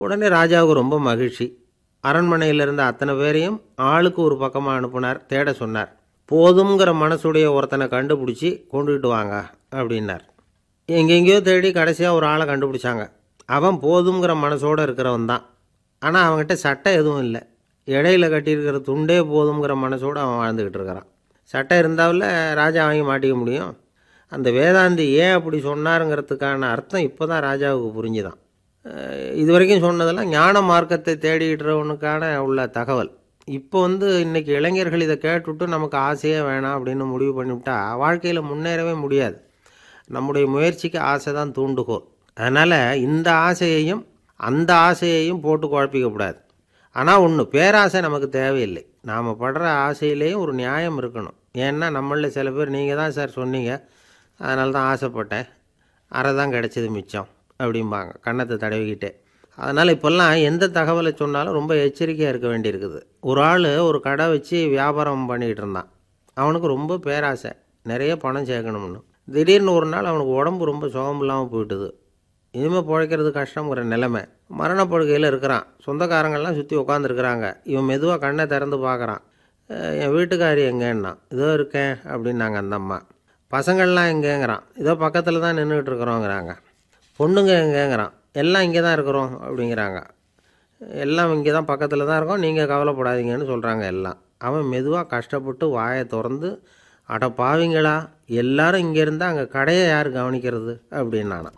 உடனே ராஜாவுக்கு ரொம்ப மகிழ்ச்சி அரண்மனையில் இருந்த அத்தனை பேரையும் ஆளுக்கு ஒரு பக்கமாக அனுப்புனார் தேட சொன்னார் போதுங்கிற மனசுடைய ஒருத்தனை கண்டுபிடிச்சி கொண்டுகிட்டு வாங்க அப்படின்னார் எங்கெங்கேயோ தேடி கடைசியாக ஒரு ஆளை கண்டுபிடிச்சாங்க அவன் போதுங்கிற மனசோடு இருக்கிறவன் தான் ஆனால் அவன்கிட்ட சட்டை எதுவும் இல்லை இடையில கட்டியிருக்கிற துண்டே போதுங்கிற மனசோடு அவன் வாழ்ந்துக்கிட்டு இருக்கிறான் சட்டை இருந்தாவில் ராஜா வாங்கி மாட்டிக்க முடியும் அந்த வேதாந்தி ஏன் அப்படி சொன்னாருங்கிறதுக்கான அர்த்தம் இப்போ தான் ராஜாவுக்கு புரிஞ்சுதான் அஹ் இது வரைக்கும் சொன்னதெல்லாம் ஞான மார்க்கத்தை தேடிக்கிறவனுக்கான உள்ள தகவல் இப்போ வந்து இன்றைக்கி இளைஞர்கள் இதை கேட்டுவிட்டு நமக்கு ஆசையே வேணாம் அப்படின்னு முடிவு பண்ணிவிட்டா வாழ்க்கையில் முன்னேறவே முடியாது நம்முடைய முயற்சிக்கு ஆசை தான் தூண்டுகோல் அதனால் இந்த ஆசையையும் அந்த ஆசையையும் போட்டு குழப்பிக்கக்கூடாது ஆனால் ஒன்று பேராசை நமக்கு தேவையில்லை நாம் படுற ஆசையிலேயும் ஒரு நியாயம் இருக்கணும் ஏன்னா நம்மளில் சில பேர் நீங்கள் தான் சார் சொன்னீங்க அதனால தான் ஆசைப்பட்டேன் அரை தான் கிடச்சிது மிச்சம் அப்படிம்பாங்க கன்னத்தை தடவிக்கிட்டே அதனால் இப்போல்லாம் எந்த தகவலை சொன்னாலும் ரொம்ப எச்சரிக்கையாக இருக்க வேண்டியிருக்குது ஒரு ஆள் ஒரு கடை வச்சு வியாபாரம் பண்ணிக்கிட்டு இருந்தான் அவனுக்கு ரொம்ப பேராசை நிறைய பணம் சேர்க்கணும்னு திடீர்னு ஒரு நாள் அவனுக்கு உடம்பு ரொம்ப சுகம் இல்லாமல் போயிட்டுது இனிமேல் பிழைக்கிறது கஷ்டங்கிற நிலைமை மரணப்படுகையில் இருக்கிறான் சொந்தக்காரங்கள்லாம் சுற்றி உட்காந்துருக்குறாங்க இவன் மெதுவாக கண்ணை திறந்து பார்க்குறான் அஹ் என் வீட்டுக்காரி எங்கேன்னா இதோ இருக்கேன் அப்படின்னாங்க அந்த அம்மா பசங்கள்லாம் எங்கேங்கிறான் இதோ பக்கத்தில் தான் நின்றுக்கிட்டு இருக்கிறோங்கிறாங்க பொண்ணுங்க எங்கேங்கிறான் எல்லாம் இங்கே தான் இருக்கிறோம் அப்படிங்கிறாங்க எல்லாம் இங்கே தான் பக்கத்தில் தான் இருக்கோம் நீங்கள் கவலைப்படாதீங்கன்னு சொல்கிறாங்க எல்லாம் அவன் மெதுவாக கஷ்டப்பட்டு வாயை திறந்து அட பாவிங்களா எல்லாரும் இங்கே இருந்தால் அங்கே கடையை யார் கவனிக்கிறது அப்படின்னானா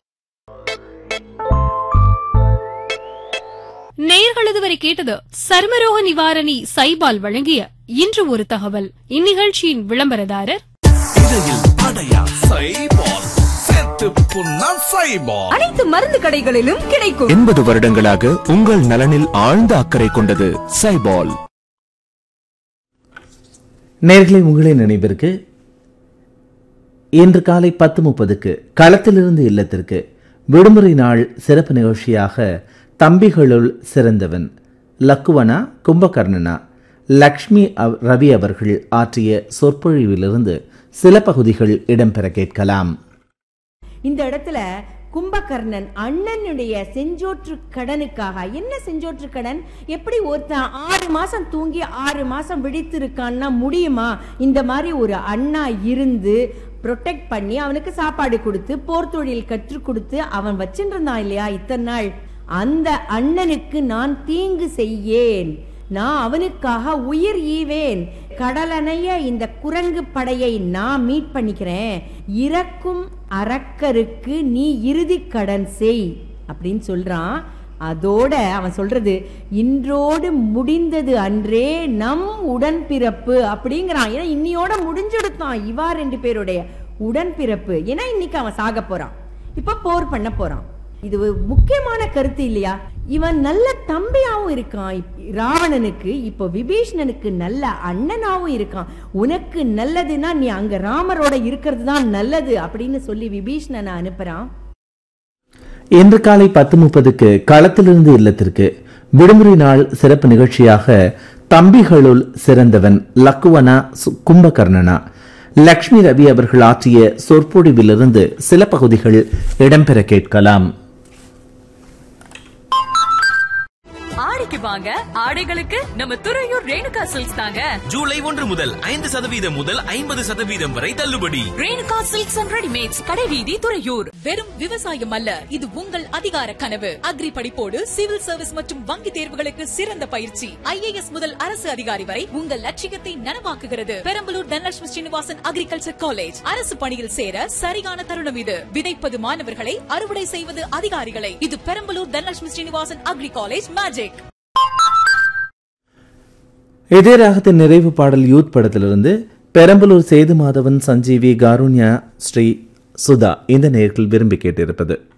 நேயர்கள் இதுவரை கேட்டது சர்மரோக நிவாரணி சைபால் வழங்கிய இன்று ஒரு தகவல் இந்நிகழ்ச்சியின் விளம்பரதாரர் இடையில் அடையா சைபால் சேர்த்து புண்ணா சைபால் அனைத்து மருந்து கடைகளிலும் கிடைக்கும் எண்பது வருடங்களாக உங்கள் நலனில் ஆழ்ந்த அக்கறை கொண்டது சைபால் நேர்களை உங்களின் நினைவிற்கு இன்று காலை பத்து முப்பதுக்கு களத்திலிருந்து இல்லத்திற்கு விடுமுறை நாள் சிறப்பு நிகழ்ச்சியாக தம்பிகளுள் சிறந்தவன் லக்குவனா கும்பகர்ணனா லக்ஷ்மி அவ்- ரவி அவர்கள் ஆற்றிய சொற்பொழிவிலிருந்து சில பகுதிகள் இடம்பெற கேட்கலாம் இந்த இடத்துல கும்பகர்ணன் அண்ணனுடைய செஞ்சோற்று கடனுக்காக என்ன செஞ்சோற்று கடன் எப்படி ஒருத்தன் ஆறு மாசம் தூங்கி ஆறு மாசம் விழித்திருக்கான்னா முடியுமா இந்த மாதிரி ஒரு அண்ணா இருந்து ப்ரொடெக்ட் பண்ணி அவனுக்கு சாப்பாடு கொடுத்து போர் தொழில் கற்றுக் கொடுத்து அவன் வச்சுட்டு இருந்தான் இல்லையா இத்தனை நாள் அந்த அண்ணனுக்கு நான் தீங்கு செய்யேன் நான் அவனுக்காக உயிர் ஈவேன் கடலணைய இந்த குரங்கு படையை நான் மீட் பண்ணிக்கிறேன் இறக்கும் அரக்கருக்கு நீ இறுதி கடன் செய் அப்படின்னு சொல்றான் அதோட அவன் சொல்றது இன்றோடு முடிந்தது அன்றே நம் உடன்பிறப்பு அப்படிங்கிறான் ஏன்னா இன்னியோட முடிஞ்செடுத்தான் இவா ரெண்டு பேருடைய உடன்பிறப்பு ஏன்னா இன்னைக்கு அவன் சாக போறான் இப்ப போர் பண்ண போறான் இது ஒரு முக்கியமான கருத்து இல்லையா இவன் நல்ல தம்பியாவும் இருக்கான் இப்- ராவணனுக்கு இப்போ விபீஷணனுக்கு நல்ல அண்ணனாவும் இருக்கான் உனக்கு நல்லதுன்னா நீ அங்க ராமரோட இருக்கிறது தான் நல்லது அப்படின்னு சொல்லி விபீஷணனை அனுப்புறான் இன்று காலை பத்து முப்பதுக்கு களத்திலிருந்து இல்லத்திற்கு விடுமுறை நாள் சிறப்பு நிகழ்ச்சியாக தம்பிகளுள் சிறந்தவன் லக்குவனா சு- கும்பகர்ணனா லக்ஷ்மி ரவி அவர்கள் ஆற்றிய சொற்பொழிவிலிருந்து சில பகுதிகள் இடம்பெற கேட்கலாம் ஆடிக்கு வாங்க ஆடைகளுக்கு நம்ம துறையூர் ரேணுகா சில்க்ஸ் தாங்க ஜூலை ஒன்று முதல் ஐந்து சதவீதம் முதல் ஐம்பது சதவீதம் வரை தள்ளுபடி ரேணுகா சில்க்ஸ் அண்ட் ரெடிமேட்ஸ் கடைவீதி துறையூர் வெறும் விவசாயம் அல்ல இது உங்கள் அதிகார கனவு அக்ரி படிப்போடு சிவில் சர்வீஸ் மற்றும் வங்கி தேர்வுகளுக்கு சிறந்த பயிற்சி ஐஏஎஸ் முதல் அரசு அதிகாரி வரை உங்கள் லட்சியத்தை நனவாக்குகிறது பெரம்பலூர் தனலட்சுமி ஸ்ரீனிவாசன் அக்ரிகல்ச்சர் காலேஜ் அரசு பணியில் சேர சரியான தருணம் இது விதைப்பது மாணவர்களை அறுவடை செய்வது அதிகாரிகளை இது Perambalur Dhanalakshmi Srinivasan agri college magic இதே ராகத்தின் நிறைவு பாடல் யூத் படத்திலிருந்து பெரம்பலூர் சேது மாதவன் சஞ்சீவி காருண்யா ஸ்ரீ சுதா இந்த நேர்கள் விரும்பி கேட்டிருப்பது